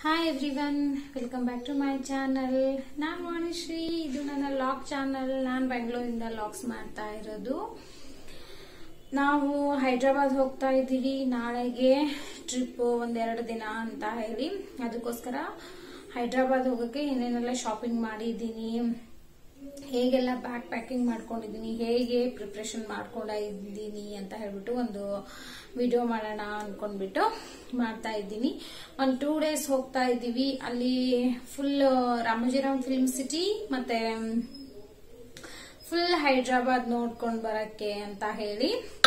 Hi everyone welcome back to my channel ನಾನು ವಾಣಿಶ್ರೀ ಇದು ನನ್ನ ಲಾಗ್ ಚಾನಲ್ ನಾನು ಬೆಂಗಳೂರಿಂದ ಲಾಗ್ಸ್ ಮಾಡ್ತಾ ಇರೋದು ನಾವು ಹೈದ್ರಾಬಾದ್ ಹೋಗ್ತಾ ಇದ್ದೀವಿ ನಾಳೆಗೆ ಟ್ರಿಪ್ ಒಂದೆರಡು ದಿನ ಅಂತ ಹೇಳಿ ಅದಕ್ಕೋಸ್ಕರ ಹೈದ್ರಾಬಾದ್ ಹೋಗೋಕ್ಕೆ ಏನೇನೆಲ್ಲ ಶಾಪಿಂಗ್ ಮಾಡಿದ್ದೀನಿ ಹೇಗೆಲ್ಲ ಬ್ಯಾಗ್ ಪ್ಯಾಕಿಂಗ್ ಮಾಡ್ಕೊಂಡಿದ್ದೀನಿ ಹೇಗೆ ಪ್ರಿಪ್ರೇಷನ್ ಮಾಡ್ಕೊಂಡಿದ್ದೀನಿ ಅಂತ ಹೇಳ್ಬಿಟ್ಟು ಒಂದು ವಿಡಿಯೋ ಮಾಡೋಣ ಅನ್ಕೊಂಡ್ಬಿಟ್ಟು ಮಾಡ್ತಾ ಇದ್ದೀನಿ ಒಂದು ಟೂ ಡೇಸ್ ಹೋಗ್ತಾ ಇದ್ದೀವಿ ಅಲ್ಲಿ ಫುಲ್ ರಾಮೋಜಿರಾಮ್ ಫಿಲ್ಮ್ ಸಿಟಿ ಮತ್ತೆ ಫುಲ್ ಹೈದ್ರಾಬಾದ್ ನೋಡ್ಕೊಂಡ್ ಬರಕ್ಕೆ ಅಂತ ಹೇಳಿ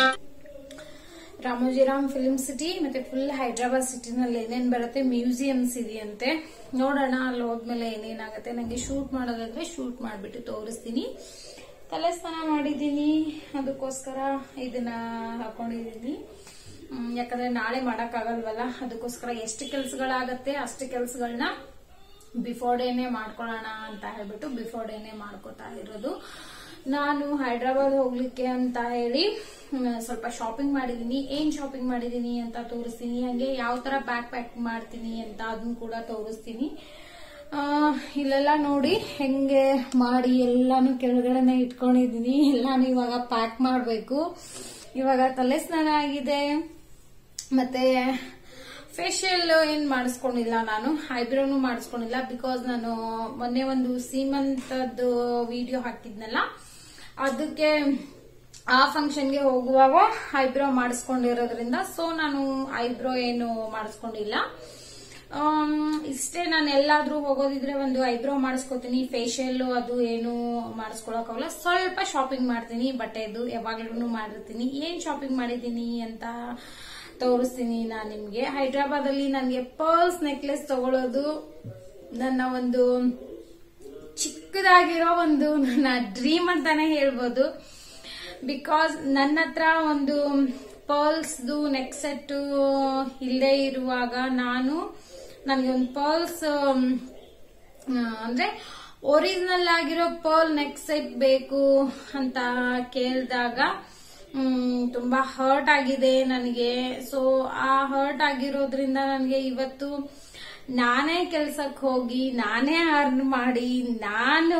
ರಾಮೋಜಿರಾಮ್ ಫಿಲ್ಮ್ ಸಿಟಿ ಮತ್ತೆ ಫುಲ್ ಹೈದ್ರಾಬಾದ್ ಸಿಟಿನಲ್ಲಿ ಏನೇನ್ ಬರುತ್ತೆ ಮ್ಯೂಸಿಯಮ್ಸ್ ಇದೆಯಂತೆ ನೋಡೋಣ ಅಲ್ಲಿ ಹೋದ್ಮೇಲೆ ಏನೇನಾಗುತ್ತೆ ನಂಗೆ ಶೂಟ್ ಮಾಡೋದಾದ್ರೆ ಶೂಟ್ ಮಾಡ್ಬಿಟ್ಟು ತೋರಿಸ್ತೀನಿ ತಲೆ ಸ್ನಾನ ಮಾಡಿದ್ದೀನಿ ಅದಕ್ಕೋಸ್ಕರ ಇದನ್ನ ಹಾಕೊಂಡಿದ್ದೀನಿ ಹ್ಮ್, ಯಾಕಂದ್ರೆ ನಾಳೆ ಮಾಡಕ್ಕಾಗಲ್ವಲ್ಲ ಅದಕ್ಕೋಸ್ಕರ ಎಷ್ಟು ಕೆಲ್ಸಗಳಾಗತ್ತೆ ಅಷ್ಟು ಕೆಲ್ಸಗಳನ್ನ ಬಿಫೋರ್ ಡೇನೆ ಮಾಡ್ಕೊಳ್ಳೋಣ ಅಂತ ಹೇಳ್ಬಿಟ್ಟು ಬಿಫೋರ್ ಡೇನೆ ಮಾಡ್ಕೋತಾ ಇರೋದು ನಾನು ಹೈದ್ರಾಬಾದ್ ಹೋಗ್ಲಿಕ್ಕೆ ಅಂತ ಹೇಳಿ ಹ್ಮ್, ಸ್ವಲ್ಪ ಶಾಪಿಂಗ್ ಮಾಡಿದೀನಿ ಏನ್ ಶಾಪಿಂಗ್ ಮಾಡಿದೀನಿ ಅಂತ ತೋರಿಸ್ತೀನಿ ಹಂಗೆ ಯಾವ ತರ ಬ್ಯಾಗ್ ಪ್ಯಾಕ್ ಮಾಡ್ತೀನಿ ಅಂತ ಅದನ್ನ ಕೂಡ ತೋರಿಸ್ತೀನಿ ಆ, ಇಲ್ಲೆಲ್ಲ ನೋಡಿ ಹೆಂಗೆ ಮಾಡಿ ಎಲ್ಲಾನು ಕೆಳಗಡೆನೆ ಇಟ್ಕೊಂಡಿದೀನಿ ಎಲ್ಲಾನು ಇವಾಗ ಪ್ಯಾಕ್ ಮಾಡ್ಬೇಕು ಇವಾಗ ತಲೆ ಸ್ನಾನ ಆಗಿದೆ ಮತ್ತೆ ಫೇಶಿಯಲ್ ಏನ್ ಮಾಡಿಸ್ಕೊಂಡಿಲ್ಲ ನಾನು ಐಬ್ರೋನು ಮಾಡಿಸ್ಕೊಂಡಿಲ್ಲ ಬಿಕಾಸ್ ನಾನು ಮೊನ್ನೆ ಒಂದು ಸೀಮಂತದ್ದು ವಿಡಿಯೋ ಹಾಕಿದ್ನಲ್ಲ ಅದಕ್ಕೆ ಆ ಫಂಕ್ಷನ್ಗೆ ಹೋಗುವಾಗ ಐಬ್ರೋ ಮಾಡಿಸ್ಕೊಂಡಿರೋದ್ರಿಂದ ಸೊ ನಾನು ಐಬ್ರೋ ಏನು ಮಾಡಿಸ್ಕೊಂಡಿಲ್ಲ ಆಮ್, ಇಷ್ಟೇ ನಾನು ಎಲ್ಲಾದ್ರೂ ಹೋಗೋದಿದ್ರೆ ಒಂದು ಐಬ್ರೋ ಮಾಡಿಸ್ಕೊತೀನಿ ಫೇಶಿಯಲ್ ಅದು ಏನು ಮಾಡಿಸ್ಕೊಳಕ್ಕಾಗಲ್ಲ ಸ್ವಲ್ಪ ಶಾಪಿಂಗ್ ಮಾಡ್ತೀನಿ ಬಟ್ಟೆದು ಯಾವಾಗ್ಲೂ ಮಾಡಿರ್ತೀನಿ ಏನ್ ಶಾಪಿಂಗ್ ಮಾಡಿದ್ದೀನಿ ಅಂತ ತೋರಿಸ್ತೀನಿ ನಾನು ನಿಮ್ಗೆ ಹೈದ್ರಾಬಾದ್ ಅಲ್ಲಿ ನನಗೆ ಪರ್ಲ್ಸ್ ನೆಕ್ಲೆಸ್ ತಗೊಳ್ಳೋದು ನನ್ನ ಒಂದು ಚಿಕ್ಕದಾಗಿರೋ ಒಂದು ನನ್ನ ಡ್ರೀಮ್ ಅಂತಾನೆ ಹೇಳ್ಬೋದು ಬಿಕಾಸ್ ನನ್ನ ಹತ್ರ ಒಂದು ಪರ್ಲ್ಸ್ದು ನೆಕ್ ಸೆಟ್ ಇಲ್ಲದೆ ಇರುವಾಗ ನಾನು ನನಗೆ ಒಂದು ಪರ್ಲ್ಸ್ ಅಂದ್ರೆ ಒರಿಜಿನಲ್ ಆಗಿರೋ ಪರ್ಲ್ ನೆಕ್ ಸೆಟ್ ಬೇಕು ಅಂತ ಕೇಳಿದಾಗ ಮ್, ತುಂಬಾ ಹರ್ಟ್ ಆಗಿದೆ ನನಗೆ ಸೊ ಆ ಹರ್ಟ್ ಆಗಿರೋದ್ರಿಂದ ನನಗೆ ಇವತ್ತು ನಾನೇ ಕೆಲ್ಸಕ್ಕೆ ಹೋಗಿ ನಾನೇ ಅರ್ನ್ ಮಾಡಿ ನಾನು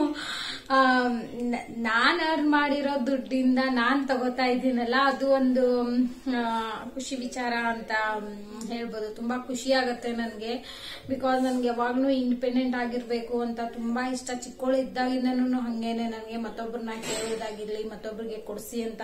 ಆಮ್, ನ- ನಾನ್ ಅರ್ನ್ ಮಾಡಿರೋ ದುಡ್ಡಿಂದ ನಾನ್ ತಗೋತಾ ಇದ್ದೀನಲ್ಲ ಅದು ಒಂದು ಆ, ಖುಷಿ ವಿಚಾರ ಅಂತ ಮ್, ಹೇಳ್ಬೋದು ತುಂಬಾ ಖುಷಿ ಆಗತ್ತೆ ನನಗೆ ಬಿಕಾಸ್ ನನ್ಗೆ ಯಾವಾಗ್ಲೂ ಇಂಡಿಪೆಂಡೆಂಟ್ ಆಗಿರ್ಬೇಕು ಅಂತ ತುಂಬಾ ಇಷ್ಟ ಚಿಕ್ಕವಳು ಇದ್ದಾಗಿಂದನೂ ಹಂಗೇನೆ ನನಗೆ ಮತ್ತೊಬ್ಬರನ್ನ ಕೇಳೋದಾಗಿರ್ಲಿ ಮತ್ತೊಬ್ಬರಿಗೆ ಕೊಡ್ಸಿ ಅಂತ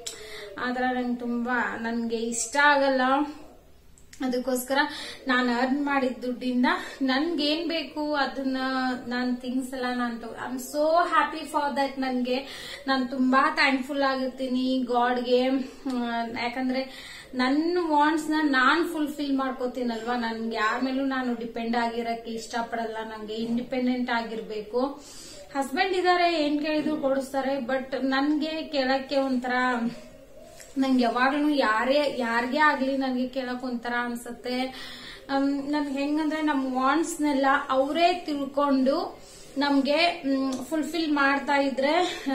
ಆತರ ನಂಗೆ ತುಂಬಾ ನನ್ಗೆ ಇಷ್ಟ ಆಗಲ್ಲ ಅದಕ್ಕೋಸ್ಕರ ನಾನು ಅರ್ನ್ ಮಾಡಿದ ದುಡ್ಡಿಂದ ನನ್ಗೆ ಏನ್ ಬೇಕು ಅದನ್ನ ನಾನು ಥಿಂಗ್ಸ್ ಎಲ್ಲ ನಾನು I am so happy for that ನನ್ಗೆ ನಾನು ತುಂಬಾ ಥ್ಯಾಂಕ್ಫುಲ್ ಆಗಿರ್ತೀನಿ ಗಾಡ್ಗೆ ಯಾಕಂದ್ರೆ ನನ್ನ ವಾಂಟ್ಸ್ ನ ನಾನ್ ಫುಲ್ಫಿಲ್ ಮಾಡ್ಕೋತೀನಲ್ವಾ ನನ್ಗೆ ಯಾರ ಮೇಲೂ ನಾನು ಡಿಪೆಂಡ್ ಆಗಿರಕ್ಕೆ ಇಷ್ಟಪಡಲ್ಲ ನಂಗೆ ಇಂಡಿಪೆಂಡೆಂಟ್ ಆಗಿರ್ಬೇಕು ಹಸ್ಬೆಂಡ್ ಇದಾರೆ ಏನ್ ಕೇಳಿದ್ರು ಕೊಡಿಸ್ತಾರೆ ಬಟ್ ನನ್ಗೆ ಕೇಳಕ್ಕೆ ಒಂಥರ ನಂಗೆ ಯಾವಾಗ್ಲೂ ಯಾರೇ ಯಾರಿಗೇ ಆಗ್ಲಿ ನನ್ಗೆ ಕೇಳಕ್ ಒಂಥರ ಅನ್ಸತ್ತೆ ನನ್ಗೆ ಹೆಂಗಂದ್ರೆ ನಮ್ ವಾಂಟ್ಸ್ನೆಲ್ಲ ಅವರೇ ತಿಳ್ಕೊಂಡು ನಮ್ಗೆ ಫುಲ್ಫಿಲ್ ಮಾಡ್ತಾ ಇದ್ರೆ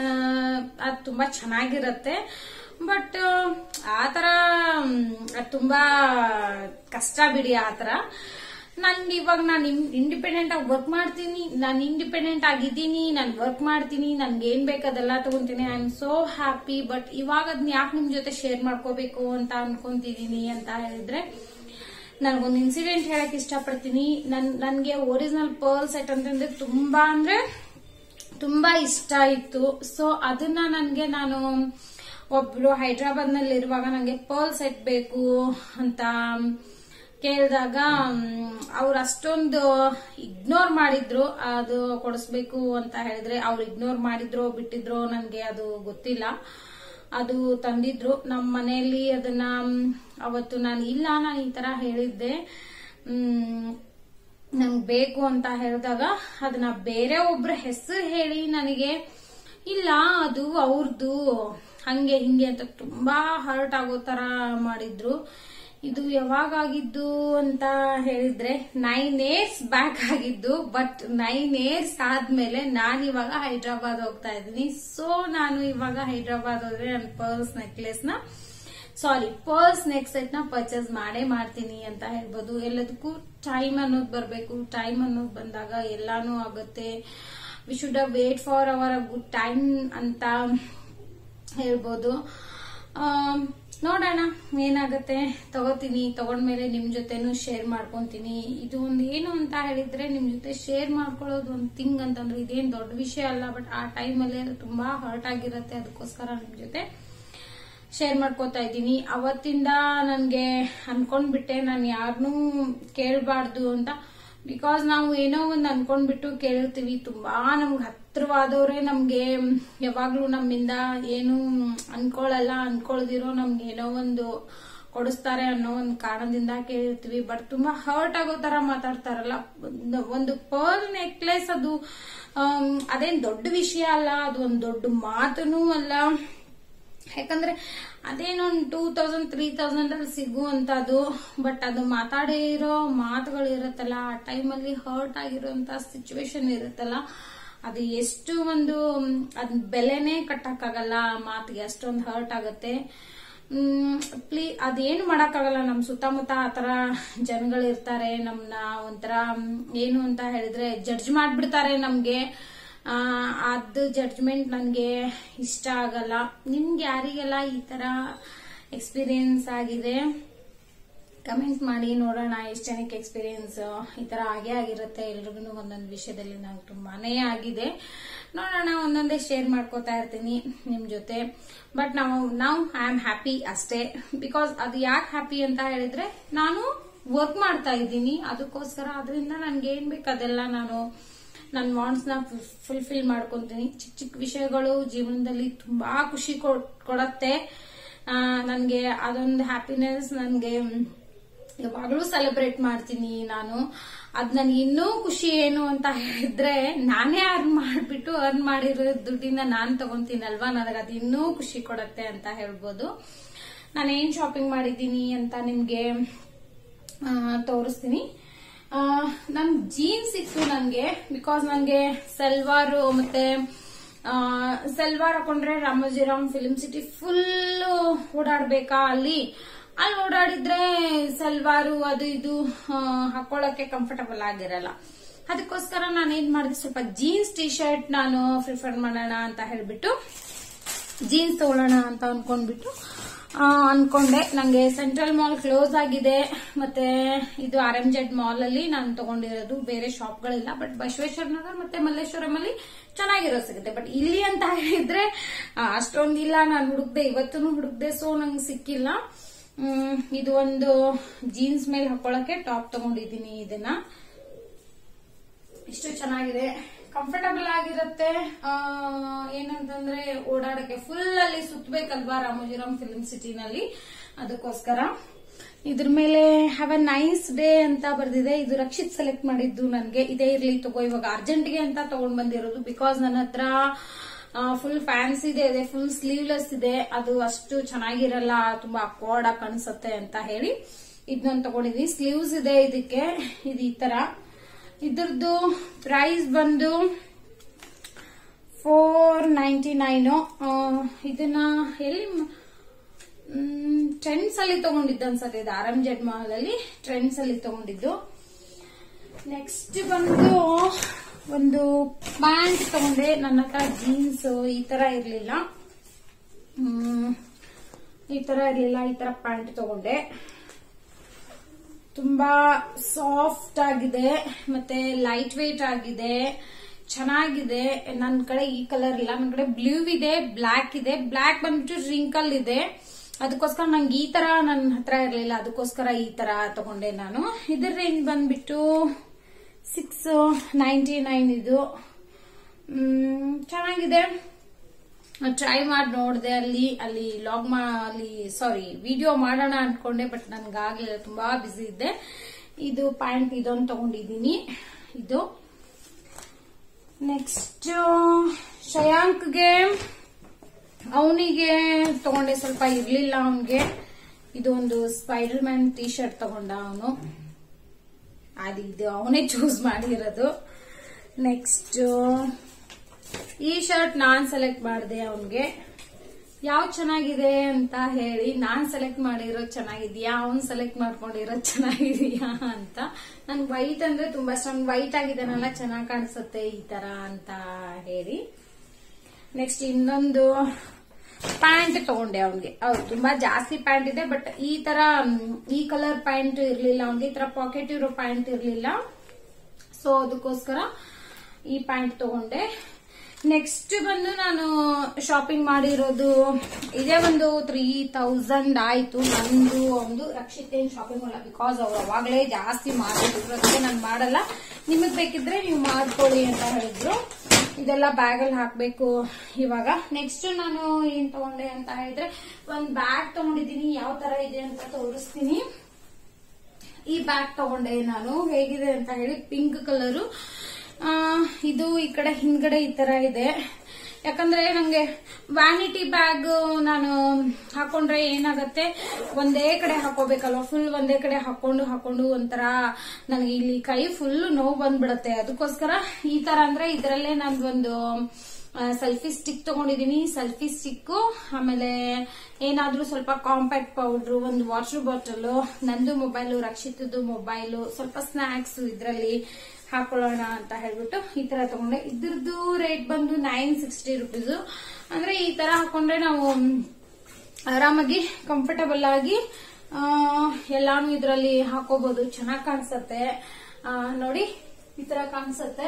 ಅದು ತುಂಬಾ ಚೆನ್ನಾಗಿರತ್ತೆ ಬಟ್ ಆತರ ಅದು ತುಂಬಾ ಕಷ್ಟ ಬಿಡಿ ಆತರ ನನ್ಗೆ ಇವಾಗ ನಾನು ಇಂಡಿಪೆಂಡೆಂಟ್ ಆಗಿ ವರ್ಕ್ ಮಾಡ್ತೀನಿ ನಾನು ಇಂಡಿಪೆಂಡೆಂಟ್ ಆಗಿದ್ದೀನಿ ನಾನು ವರ್ಕ್ ಮಾಡ್ತೀನಿ ನನ್ಗೆ ಏನ್ ಬೇಕು ಅದೆಲ್ಲ ತಗೊಂತೀನಿ I am so happy but ಇವಾಗ ಅದನ್ನ ಯಾಕೆ ನಿಮ್ ಜೊತೆ ಶೇರ್ ಮಾಡ್ಕೋಬೇಕು ಅಂತ ಅನ್ಕೊಂತಿದೀನಿ ಅಂತ ಹೇಳಿದ್ರೆ ನನ್ಗೊಂದು ಇನ್ಸಿಡೆಂಟ್ ಹೇಳಕ್ ಇಷ್ಟಪಡ್ತೀನಿ ನನ್ ನನ್ಗೆ ಒರಿಜಿನಲ್ ಪರ್ಲ್ ಸೆಟ್ ಅಂತಂದ್ರೆ ತುಂಬಾ ಅಂದ್ರೆ ತುಂಬಾ ಇಷ್ಟ ಇತ್ತು ಸೊ ಅದನ್ನ ನನ್ಗೆ ನಾನು ಒಬ್ರು ಹೈದ್ರಾಬಾದ್ ನಲ್ಲಿ ಇರುವಾಗ ನಂಗೆ ಪರ್ಲ್ ಸೆಟ್ ಬೇಕು ಅಂತ ಕೇಳಿದಾಗ ಅವ್ರು ಅಷ್ಟೊಂದು ಇಗ್ನೋರ್ ಮಾಡಿದ್ರು ಅದು ಕೊಡಿಸ್ಬೇಕು ಅಂತ ಹೇಳಿದ್ರೆ ಅವ್ರು ಇಗ್ನೋರ್ ಮಾಡಿದ್ರು ಬಿಟ್ಟಿದ್ರು ನನ್ಗೆ ಅದು ಗೊತ್ತಿಲ್ಲ ಅದು ತಂದಿದ್ರು ನಮ್ಮ ಮನೆಯಲ್ಲಿ ಅದನ್ನ ಮ್, ಅವತ್ತು ನಾನು ಇಲ್ಲ ನಾನು ಈ ತರ ಹೇಳಿದ್ದೆ ಮ್, ನಂಗೆ ಬೇಕು ಅಂತ ಹೇಳಿದಾಗ ಅದನ್ನ ಬೇರೆ ಒಬ್ರ ಹೆಸರು ಹೇಳಿ ನನಗೆ ಇಲ್ಲ ಅದು ಅವ್ರದ್ದು ಹಂಗೆ ಹಿಂಗೆ ಅಂತ ತುಂಬಾ ಹರ್ಟ್ ಆಗೋ ತರ ಮಾಡಿದ್ರು ಇದು ಯಾವಾಗ ಆಗಿದ್ದು ಅಂತ ಹೇಳಿದ್ರೆ ನೈನ್ ಇಯರ್ಸ್ ಬ್ಯಾಕ್ ಆಗಿದ್ದು ಬಟ್ ನೈನ್ ಇಯರ್ಸ್ ಆದ್ಮೇಲೆ ನಾನು ಇವಾಗ ಹೈದ್ರಾಬಾದ್ ಹೋಗ್ತಾ ಇದ್ದೀನಿ ಸೊ ನಾನು ಇವಾಗ ಹೈದ್ರಾಬಾದ್ ಹೋದ್ರೆ ನನ್ನ ಪರ್ಲ್ಸ್ ನೆಕ್ಲೆಸ್ ನ ಸಾರಿ ಪರ್ಸ್ ನೆಕ್ಸ್ಟ್ ಸೆಟ್ ನ ಪರ್ಚೇಸ್ ಮಾಡೇ ಮಾಡ್ತೀನಿ ಅಂತ ಹೇಳ್ಬೋದು ಎಲ್ಲದಕ್ಕೂ ಟೈಮ್ ಅನ್ನೋದು ಬರಬೇಕು ಟೈಮ್ ಅನ್ನೋದು ಬಂದಾಗ ಎಲ್ಲಾನು ಆಗುತ್ತೆ we should wait for our good time ಅಂತ ಹೇಳ್ಬೋದು ಆಮ್, ನೋಡೋಣ ಏನಾಗುತ್ತೆ ತಗೋತೀನಿ ತಗೊಂಡ್ಮೇಲೆ ನಿಮ್ ಜೊತೆನೂ ಶೇರ್ ಮಾಡ್ಕೊಂತೀನಿ ಇದು ಒಂದು ಏನು ಅಂತ ಹೇಳಿದ್ರೆ ನಿಮ್ ಜೊತೆ ಶೇರ್ ಮಾಡ್ಕೊಳ್ಳೋದು ಒಂದು ಥಿಂಗ್ ಅಂತಂದ್ರೆ ಇದೇನ್ ದೊಡ್ಡ ವಿಷಯ ಅಲ್ಲ ಬಟ್ ಆ ಟೈಮಲ್ಲಿ ಅದು ತುಂಬಾ ಹರ್ಟ್ ಆಗಿರುತ್ತೆ ಅದಕ್ಕೋಸ್ಕರ ನಿಮ್ ಜೊತೆ ಶೇರ್ ಮಾಡ್ಕೋತಾ ಇದ್ದೀನಿ ಅವತ್ತಿಂದ ನನ್ಗೆ ಅನ್ಕೊಂಡ್ಬಿಟ್ಟೆ ನಾನು ಯಾರನ್ನೂ ಕೇಳಬಾರ್ದು ಅಂತ ಬಿಕಾಸ್ ನಾವು ಏನೋ ಒಂದು ಅನ್ಕೊಂಡ್ಬಿಟ್ಟು ಕೇಳಿರ್ತೀವಿ ತುಂಬಾ ನಮ್ಗೆ ಹತ್ರವಾದವ್ರೆ ನಮ್ಗೆ ಯಾವಾಗ್ಲೂ ನಮ್ಮಿಂದ ಏನು ಅನ್ಕೊಳ್ಳಲ್ಲ ಅನ್ಕೊಳ್ದಿರೋ ನಮ್ಗೆ ಏನೋ ಒಂದು ಕೊಡಿಸ್ತಾರೆ ಅನ್ನೋ ಒಂದು ಕಾರಣದಿಂದ ಕೇಳಿರ್ತೀವಿ ಬಟ್ ತುಂಬಾ ಹರ್ಟ್ ಆಗೋ ತರ ಮಾತಾಡ್ತಾರಲ್ಲ ಒಂದು- ಒಂದು ಪರ್ಲ್ ನೆಕ್ಲೆಸ್ ಅದು ಆಮ್, ಅದೇನ್ ದೊಡ್ಡ ವಿಷಯ ಅಲ್ಲ ಅದು ಒಂದು ದೊಡ್ಡ ಮಾತನೂ ಅಲ್ಲ ಯಾಕಂದ್ರೆ ಅದೇನೊಂದು ಟೂ ತೌಸಂಡ್ ತ್ರೀ ತೌಸಂಡ್ ಅಲ್ಲಿ ಸಿಗುವಂತದ್ದು ಬಟ್ ಅದು ಮಾತಾಡಿರೋ ಮಾತುಗಳು ಇರುತ್ತಲ್ಲ ಆ ಟೈಮಲ್ಲಿ ಹರ್ಟ್ ಆಗಿರೋಂತ ಸಿಚುವೇಶನ್ ಇರುತ್ತಲ್ಲ ಅದು ಎಷ್ಟು ಒಂದು ಮ್, ಅದ್ ಬೆಲೆನೇ ಕಟ್ಟಕ್ಕಾಗಲ್ಲ ಆ ಮಾತಿಗೆ ಅಷ್ಟೊಂದು ಹರ್ಟ್ ಆಗುತ್ತೆ ಪ್ಲೀ ಅದೇನು ಮಾಡಕ್ಕಾಗಲ್ಲ ನಮ್ ಸುತ್ತಮುತ್ತ ಆತರ ಜನಗಳು ಇರ್ತಾರೆ ನಮ್ನ ಒಂಥರ ಮ್, ಏನು ಅಂತ ಹೇಳಿದ್ರೆ ಜಡ್ಜ್ ಮಾಡ್ಬಿಡ್ತಾರೆ ನಮ್ಗೆ ಆ, ಅದು ಜಡ್ಜ್ಮೆಂಟ್ ನನಗೆ ಇಷ್ಟ ಆಗಲ್ಲ ನಿಮ್ಗೆ ಯಾರಿಗೆಲ್ಲ ಈ ತರ ಎಕ್ಸ್ಪೀರಿಯನ್ಸ್ ಆಗಿದೆ ಕಮೆಂಟ್ ಮಾಡಿ ನೋಡೋಣ ಎಷ್ಟು ಜನಕ್ಕೆ ಎಕ್ಸ್ಪೀರಿಯನ್ಸ್ ಈ ತರ ಆಗೇ ಆಗಿರುತ್ತೆ ಎಲ್ರಿಗೂ ಒಂದೊಂದು ವಿಷಯದಲ್ಲಿ ನಂಗೆ ತುಂಬಾನೇ ಆಗಿದೆ ನೋಡೋಣ ಒಂದೊಂದೇ ಶೇರ್ ಮಾಡ್ಕೋತಾ ಇರ್ತೀನಿ ನಿಮ್ ಜೊತೆ ಬಟ್ ನಾವು ನಾವು ಐ ಆಮ್ ಹ್ಯಾಪಿ ಅಷ್ಟೇ ಬಿಕಾಸ್ ಅದು ಯಾಕೆ ಹ್ಯಾಪಿ ಅಂತ ಹೇಳಿದ್ರೆ ನಾನು ವರ್ಕ್ ಮಾಡ್ತಾ ಇದ್ದೀನಿ ಅದಕ್ಕೋಸ್ಕರ ಅದರಿಂದ ನನ್ಗೆ ಏನ್ ಬೇಕು ಅದೆಲ್ಲ ನಾನು ನನ್ನ ವಾಂಟ್ಸ್ ನ ಫುಲ್ಫಿಲ್ ಮಾಡ್ಕೊಂತೀನಿ ಚಿಕ್ಕ ಚಿಕ್ಕ ವಿಷಯಗಳು ಜೀವನದಲ್ಲಿ ತುಂಬಾ ಖುಷಿ ಕೊಡ್- ಕೊಡತ್ತೆ ಆ, ನನ್ಗೆ ಅದೊಂದು ಹ್ಯಾಪಿನೆಸ್ ನನ್ಗೆ ಯಾವಾಗ್ಲೂ ಸೆಲೆಬ್ರೇಟ್ ಮಾಡ್ತೀನಿ ನಾನು ಅದ್ ನನ್ಗೆ ಇನ್ನೂ ಖುಷಿ ಏನು ಅಂತ ಹೇಳಿದ್ರೆ ನಾನೇ ಅರ್ನ್ ಮಾಡ್ಬಿಟ್ಟು ಅರ್ನ್ ಮಾಡಿರೋ ದುಡ್ಡಿಂದ ನಾನ್ ತಗೊಂತೀನಲ್ವಾ ನನಗೆ ಅದು ಇನ್ನೂ ಖುಷಿ ಕೊಡತ್ತೆ ಅಂತ ಹೇಳ್ಬೋದು ನಾನು ಏನ್ ಶಾಪಿಂಗ್ ಮಾಡಿದ್ದೀನಿ ಅಂತ ನಿಮ್ಗೆ ಆ, ತೋರಿಸ್ತೀನಿ ನನ್ ಜೀನ್ಸ್ ಇತ್ತು ನನ್ಗೆ ಬಿಕಾಸ್ ನನ್ಗೆ ಸಲ್ವಾರ್ ಮತ್ತೆ ಆ, ಸಲ್ವಾರ್ ಹಾಕೊಂಡ್ರೆ ರಾಮೋಜಿರಾಮ್ ಫಿಲ್ಮ್ ಸಿಟಿ ಫುಲ್ ಓಡಾಡ್ಬೇಕಾ ಅಲ್ಲಿ ಅಲ್ಲಿ ಓಡಾಡಿದ್ರೆ ಸಲ್ವಾರು ಅದು ಇದು ಆ, ಹಾಕೊಳ್ಳಕ್ಕೆ ಕಂಫರ್ಟಬಲ್ ಆಗಿರಲ್ಲ ಅದಕ್ಕೋಸ್ಕರ ನಾನು ಏನ್ ಮಾಡಿದೆ ಸ್ವಲ್ಪ ಜೀನ್ಸ್ ಟಿ ಶರ್ಟ್ ನಾನು ಪ್ರಿಫರ್ ಮಾಡೋಣ ಅಂತ ಹೇಳ್ಬಿಟ್ಟು ಜೀನ್ಸ್ ತಗೊಳ್ಳೋಣ ಅಂತ ಅನ್ಕೊಂಡ್ಬಿಟ್ಟು ಆ, ಅನ್ಕೊಂಡೆ ನಂಗೆ ಸೆಂಟ್ರಲ್ ಮಾಲ್ ಕ್ಲೋಸ್ ಆಗಿದೆ ಮತ್ತೆ ಇದು ಆರ್ ಎಂ ಜೆಡ್ ಮಾಲ್ ಅಲ್ಲಿ ನಾನು ತಗೊಂಡಿರೋದು ಬೇರೆ ಶಾಪ್ಗಳಿಲ್ಲ ಬಟ್ ಬಸವೇಶ್ವರ ನಗರ್ ಮತ್ತೆ ಮಲ್ಲೇಶ್ವರಂ ಅಲ್ಲಿ ಚೆನ್ನಾಗಿರೋ ಸಿಗುತ್ತೆ ಬಟ್ ಇಲ್ಲಿ ಅಂತ ಹೇಳಿದ್ರೆ ಆ, ಅಷ್ಟೊಂದಿಲ್ಲ ನಾನು ಹುಡುಕ್ದೆ ಇವತ್ತೂ ಹುಡುಕ್ದೆ ಸೊ ನಂಗೆ ಸಿಕ್ಕಿಲ್ಲ ಹ್ಮ್, ಇದು ಒಂದು ಜೀನ್ಸ್ ಮೇಲೆ ಹಾಕೊಳಕ್ಕೆ ಟಾಪ್ ತಗೊಂಡಿದ್ದೀನಿ ಇದನ್ನ ಇಷ್ಟು ಚೆನ್ನಾಗಿದೆ ಕಂಫರ್ಟಬಲ್ ಆಗಿರುತ್ತೆ ಆ, ಏನಂತಂದ್ರೆ ಓಡಾಡಕ್ಕೆ ಫುಲ್ ಅಲ್ಲಿ ಸುತ್ತಬೇಕಲ್ವಾ ರಾಮೋಜಿರಾಮ್ ಫಿಲ್ಮ್ ಸಿಟಿನಲ್ಲಿ ಅದಕ್ಕೋಸ್ಕರ ಇದ್ರ ಮೇಲೆ ಹ್ಯಾವ್ ಅ ನೈಸ್ ಡೇ ಅಂತ ಬರ್ದಿದೆ ಇದು ರಕ್ಷಿತ್ ಸೆಲೆಕ್ಟ್ ಮಾಡಿದ್ದು ನನ್ಗೆ ಇದೇ ಇರ್ಲಿ ತಗೋ ಇವಾಗ ಅರ್ಜೆಂಟ್ಗೆ ಅಂತ ತಗೊಂಡ್ ಬಂದಿರೋದು ಬಿಕಾಸ್ ನನ್ನ ಹತ್ರ ಫುಲ್ ಫ್ಯಾನ್ಸ್ ಇದೆ ಇದೆ ಫುಲ್ ಸ್ಲೀವ್ಲೆಸ್ ಇದೆ ಅದು ಅಷ್ಟು ಚೆನ್ನಾಗಿರಲ್ಲ ತುಂಬಾ ಅಕ್ವಾರ್ಡ್ ಆಗಿ ಕಾಣಿಸುತ್ತೆ ಅಂತ ಹೇಳಿ ಇದನ್ನ ತಗೊಂಡಿದೀನಿ ಸ್ಲೀವ್ಸ್ ಇದೆ ಇದಕ್ಕೆ ಇದು ಈ ತರ ಇದ್ರದ್ದು ಪ್ರೈಸ್ ಬಂದು ಫೋರ್ ನೈಂಟಿ ನೈನು ಇದನ್ನ ಎಲ್ಲಿ ಟ್ರೆಂಡ್ಸ್ ಅಲ್ಲಿ ತಗೊಂಡಿದ್ದು ಅನ್ಸತ್ತೆ ಇದು ಆರ್ ಎಂ ಜೆಡ್ ಮಾಲ್ ಅಲ್ಲಿ ಟ್ರೆಂಡ್ಸ್ ಅಲ್ಲಿ ತಗೊಂಡಿದ್ದು ನೆಕ್ಸ್ಟ್ ಬಂದು ಒಂದು ಪ್ಯಾಂಟ್ ತಗೊಂಡೆ ನನ್ನ ಹತ್ರ ಜೀನ್ಸ್ ಈ ತರ ಇರ್ಲಿಲ್ಲ ಹ್ಮ್, ಈ ತರ ಇರ್ಲಿಲ್ಲ ಈ ತರ ಪ್ಯಾಂಟ್ ತಗೊಂಡೆ ತುಂಬಾ ಸಾಫ್ಟ್ ಆಗಿದೆ ಮತ್ತೆ ಲೈಟ್ ವೇಟ್ ಆಗಿದೆ ಚೆನ್ನಾಗಿದೆ ನನ್ನ ಕಡೆ ಈ ಕಲರ್ ಇಲ್ಲ ನನ್ನ ಕಡೆ ಬ್ಲೂ ಇದೆ ಬ್ಲಾಕ್ ಇದೆ ಬ್ಲಾಕ್ ಬಂದ್ಬಿಟ್ಟು ರಿಂಕಲ್ ಇದೆ ಅದಕ್ಕೋಸ್ಕರ ನಂಗೆ ಈ ತರ ನನ್ನ ಹತ್ರ ಇರಲಿಲ್ಲ ಅದಕ್ಕೋಸ್ಕರ ಈ ತರ ತಗೊಂಡೆ ನಾನು ಇದ್ರ ರೇಂಜ್ ಬಂದ್ಬಿಟ್ಟು ಸಿಕ್ಸ್ ನೈಂಟಿ ನೈನ್ ಇದು ಮ್, ಚೆನ್ನಾಗಿದೆ ಟ್ರೈ ಮಾಡಿ ನೋಡಿದೆ ಅಲ್ಲಿ ಅಲ್ಲಿ ಲಾಗ್ ಮಾ ಅಲ್ಲಿ ಸಾರಿ ವಿಡಿಯೋ ಮಾಡೋಣ ಅನ್ಕೊಂಡೆ ಬಟ್ ನನ್ಗಾಗ್ಲಿಲ್ಲ ತುಂಬಾ ಬಿಸಿ ಇದ್ದೆ ಇದು ಪ್ಯಾಂಟ್ ಇದೊಂದು ತಗೊಂಡಿದ್ದೀನಿ ಇದು ನೆಕ್ಸ್ಟ್ ಶಯಾಂಕ್ಗೆ ಅವನಿಗೆ ತಗೊಂಡೆ ಸ್ವಲ್ಪ ಇರ್ಲಿಲ್ಲ ಅವನಿಗೆ ಇದು ಒಂದು ಸ್ಪೈಡರ್ ಮ್ಯಾನ್ ಟಿ ಶರ್ಟ್ ತಗೊಂಡ ಅವನು ಅದು ಇದು ಅವನೇ ಚೂಸ್ ಮಾಡಿರೋದು ನೆಕ್ಸ್ಟ್ ಈ ಶರ್ಟ್ ನಾನ್ ಸೆಲೆಕ್ಟ್ ಮಾಡಿದೆ ಅವನ್ಗೆ ಯಾವ ಚೆನ್ನಾಗಿದೆ ಅಂತ ಹೇಳಿ ನಾನ್ ಸೆಲೆಕ್ಟ್ ಮಾಡಿರೋದು ಚೆನ್ನಾಗಿದ್ಯಾ ಅವ್ನ್ ಸೆಲೆಕ್ಟ್ ಮಾಡ್ಕೊಂಡಿರೋದು ಚೆನ್ನಾಗಿದೆಯಾ ಅಂತ ನನ್ ವೈಟ್ ಅಂದ್ರೆ ತುಂಬಾ ಇಷ್ಟ ವೈಟ್ ಆಗಿದ್ದಾನಲ್ಲ ಚೆನ್ನಾಗಿ ಕಾಣಿಸುತ್ತೆ ಈ ತರ ಅಂತ ಹೇಳಿ ನೆಕ್ಸ್ಟ್ ಇನ್ನೊಂದು ಪ್ಯಾಂಟ್ ತಗೊಂಡೆ ಅವನ್ಗೆ ಹೌದು ತುಂಬಾ ಜಾಸ್ತಿ ಪ್ಯಾಂಟ್ ಇದೆ ಬಟ್ ಈ ತರ ಮ್, ಈ ಕಲರ್ ಪ್ಯಾಂಟ್ ಇರ್ಲಿಲ್ಲ ಅವನ್ಗೆ ಈ ತರ ಪಾಕೆಟ್ ಇರೋ ಪ್ಯಾಂಟ್ ಇರ್ಲಿಲ್ಲ ಸೊ ಅದಕ್ಕೋಸ್ಕರ ಈ ಪ್ಯಾಂಟ್ ತಗೊಂಡೆ ನೆಕ್ಸ್ಟ್ ಬಂದು ನಾನು ಶಾಪಿಂಗ್ ಮಾಡಿರೋದು ಇದೇ ಒಂದು ತ್ರೀ ತೌಸಂಡ್ ಆಯ್ತು ನಂದು ಒಂದು ರಕ್ಷಿತ್ ಏನ್ ಶಾಪಿಂಗ್ ಮಾಡಲ್ಲ ಬಿಕಾಸ್ ಅವ್ರು ಅವಾಗಲೇ ಜಾಸ್ತಿ ಮಾಡಿದ್ರು ಅದಕ್ಕೆ ನಾನು ಮಾಡಲ್ಲ ನಿಮಗ್ ಬೇಕಿದ್ರೆ ನೀವು ಮಾಡ್ಕೊಳ್ಳಿ ಅಂತ ಹೇಳಿದ್ರು ಇದೆಲ್ಲ ಬ್ಯಾಗ್ ಅಲ್ಲಿ ಹಾಕ್ಬೇಕು ಇವಾಗ ನೆಕ್ಸ್ಟ್ ನಾನು ಏನ್ ತಗೊಂಡೆ ಅಂತ ಹೇಳಿದ್ರೆ ಒಂದ್ ಬ್ಯಾಗ್ ತಗೊಂಡಿದ್ದೀನಿ ಯಾವ ತರ ಇದೆ ಅಂತ ತೋರಿಸ್ತೀನಿ ಈ ಬ್ಯಾಗ್ ತಗೊಂಡೆ ನಾನು ಹೇಗಿದೆ ಅಂತ ಹೇಳಿ ಪಿಂಕ್ ಕಲರು ಇದು ಈ ಕಡೆ ಹಿಂದ್ಗಡೆ ಈ ತರ ಇದೆ ಯಾಕಂದ್ರೆ ನಂಗೆ ವ್ಯಾನಿಟಿ ಬ್ಯಾಗ್ ನಾನು ಹಾಕೊಂಡ್ರೆ ಏನಾಗತ್ತೆ ಒಂದೇ ಕಡೆ ಹಾಕೋಬೇಕಲ್ವಾ ಫುಲ್ ಒಂದೇ ಕಡೆ ಹಾಕೊಂಡು ಹಾಕೊಂಡು ಒಂಥರ ನನಗೆ ಇಲ್ಲಿ ಕೈ ಫುಲ್ ನೋವು ಬಂದ್ಬಿಡತ್ತೆ ಅದಕ್ಕೋಸ್ಕರ ಈ ತರ ಅಂದ್ರೆ ಇದರಲ್ಲೇ ನಂದೊಂದು ಸೆಲ್ಫಿ ಸ್ಟಿಕ್ ತಗೊಂಡಿದೀನಿ ಸೆಲ್ಫಿ ಸ್ಟಿಕ್ ಆಮೇಲೆ ಏನಾದ್ರೂ ಸ್ವಲ್ಪ ಕಾಂಪ್ಯಾಕ್ಟ್ ಪೌಡ್ರು ಒಂದು ವಾಟರ್ ಬಾಟಲ್ ನಂದು ಮೊಬೈಲು ರಕ್ಷಿತದ್ದು ಮೊಬೈಲು ಸ್ವಲ್ಪ ಸ್ನಾಕ್ಸ್ ಇದ್ರಲ್ಲಿ ಹಾಕೊಳ್ಳೋಣ ಅಂತ ಹೇಳ್ಬಿಟ್ಟು ಈ ತರ ತಗೊಂಡೆ ಇದ್ರದ್ದು ರೇಟ್ ಬಂದು ನೈನ್ ಸಿಕ್ಸ್ಟಿ ರುಪೀಸ್ ಅಂದ್ರೆ ಈ ತರ ಹಾಕೊಂಡ್ರೆ ನಾವು ಮ್, ಆರಾಮಾಗಿ ಕಂಫರ್ಟಬಲ್ ಆಗಿ ಆ, ಎಲ್ಲಾನು ಇದರಲ್ಲಿ ಹಾಕೋಬಹುದು ಚೆನ್ನಾಗಿ ಕಾಣಿಸತ್ತೆ ಆ, ನೋಡಿ ಈ ತರ ಕಾಣಿಸತ್ತೆ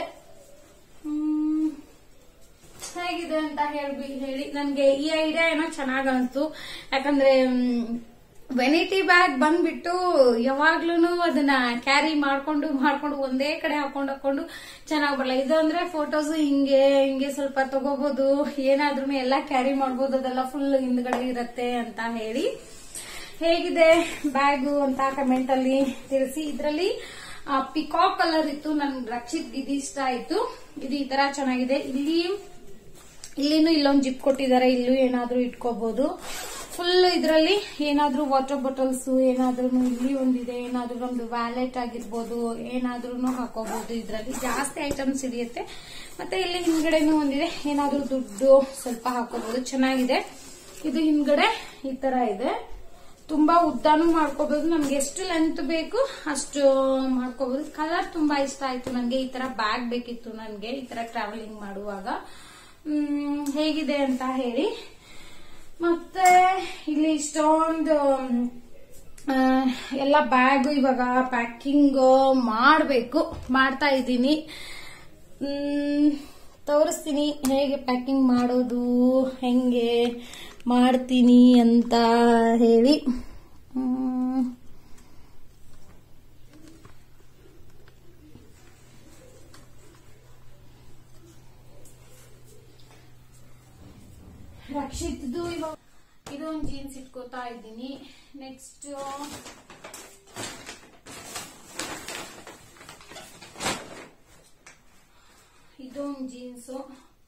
ಹ್ಮ್ ಹೇಗಿದೆ ಅಂತ ಹೇಳ್ಬಿ ಹೇಳಿ ನನ್ಗೆ ಈ ಐಡಿಯಾ ಏನೋ ಚೆನ್ನಾಗ್ ಅನ್ಸ್ತು ಯಾಕಂದ್ರೆ ವೆನಿಟಿ ಬ್ಯಾಗ್ ಬಂದ್ಬಿಟ್ಟು ಯಾವಾಗ್ಲೂ ಅದನ್ನ ಕ್ಯಾರಿ ಮಾಡ್ಕೊಂಡು ಮಾಡ್ಕೊಂಡು ಒಂದೇ ಕಡೆ ಹಾಕೊಂಡು ಹಾಕೊಂಡು ಚೆನ್ನಾಗ್ ಬರಲ್ಲ ಇದು ಅಂದ್ರೆ ಫೋಟೋಸ್ ಹಿಂಗೆ ಹಿಂಗೆ ಸ್ವಲ್ಪ ತಗೋಬಹುದು ಏನಾದ್ರೂ ಎಲ್ಲ ಕ್ಯಾರಿ ಮಾಡ್ಬೋದು ಅದೆಲ್ಲ ಫುಲ್ ಹಿಂದ್ಗಡೆ ಇರತ್ತೆ ಅಂತ ಹೇಳಿ ಹೇಗಿದೆ ಬ್ಯಾಗು ಅಂತ ಕಮೆಂಟ್ ಅಲ್ಲಿ ತಿಳಿಸಿ ಇದರಲ್ಲಿ ಪಿಕಾಕ್ ಕಲರ್ ಇತ್ತು ನನ್ ರಕ್ಷಿತ್ ಇದು ಇಷ್ಟ ಆಯ್ತು ಇದು ಈ ತರ ಚೆನ್ನಾಗಿದೆ ಇಲ್ಲಿ ಇಲ್ಲಿನೂ ಇಲ್ಲೊಂದು ಜಿಪ್ ಕೊಟ್ಟಿದ್ದಾರೆ ಇಲ್ಲೂ ಏನಾದ್ರೂ ಇಟ್ಕೋಬಹುದು ಫುಲ್ ಇದರಲ್ಲಿ ಏನಾದ್ರೂ ವಾಟರ್ ಬಾಟಲ್ಸ್ ಏನಾದ್ರೂ ಇಲ್ಲಿ ಒಂದಿದೆ ಏನಾದ್ರೂ ನಮ್ದು ವ್ಯಾಲೆಟ್ ಆಗಿರ್ಬೋದು ಏನಾದ್ರೂ ಹಾಕೋಬಹುದು ಇದರಲ್ಲಿ ಜಾಸ್ತಿ ಐಟಮ್ಸ್ ಹಿಡಿಯುತ್ತೆ ಮತ್ತೆ ಇಲ್ಲಿ ಹಿಂದ್ಗಡೆನೂ ಒಂದಿದೆ ಏನಾದ್ರೂ ದುಡ್ಡು ಸ್ವಲ್ಪ ಹಾಕೋಬಹುದು ಚೆನ್ನಾಗಿದೆ ಇದು ಹಿಂದ್ಗಡೆ ಈ ತರ ಇದೆ ತುಂಬಾ ಉದ್ದಾನು ಮಾಡ್ಕೋಬಹುದು ನಮ್ಗೆ ಎಷ್ಟು ಲೆಂತ್ ಬೇಕು ಅಷ್ಟು ಮಾಡ್ಕೋಬಹುದು ಕಲರ್ ತುಂಬಾ ಇಷ್ಟ ಆಯ್ತು ನಂಗೆ ಈ ತರ ಬ್ಯಾಗ್ ಬೇಕಿತ್ತು ನನ್ಗೆ ಈ ತರ ಟ್ರಾವೆಲಿಂಗ್ ಮಾಡುವಾಗ ಹ್ಮ್, ಹೇಗಿದೆ ಅಂತ ಹೇಳಿ ಮತ್ತೆ ಇಲ್ಲಿ ಇಷ್ಟೊಂದು ಆ, ಎಲ್ಲ ಬ್ಯಾಗ್ ಇವಾಗ ಪ್ಯಾಕಿಂಗ್ ಮಾಡಬೇಕು ಮಾಡ್ತಾ ಇದ್ದೀನಿ ಹ್ಮ್, ತೋರಿಸ್ತೀನಿ ಹೇಗೆ ಪ್ಯಾಕಿಂಗ್ ಮಾಡೋದು ಹೆಂಗೆ ಮಾಡ್ತೀನಿ ಅಂತ ಹೇಳಿ ಹ್ಮ್. ರಕ್ಷಿತ್ದು ಇವಾಗ ಇದೊಂದು ಜೀನ್ಸ್ ಇಟ್ಕೋತಾ ಇದ್ದೀನಿ ನೆಕ್ಸ್ಟ್ ಇದೊಂದು ಜೀನ್ಸು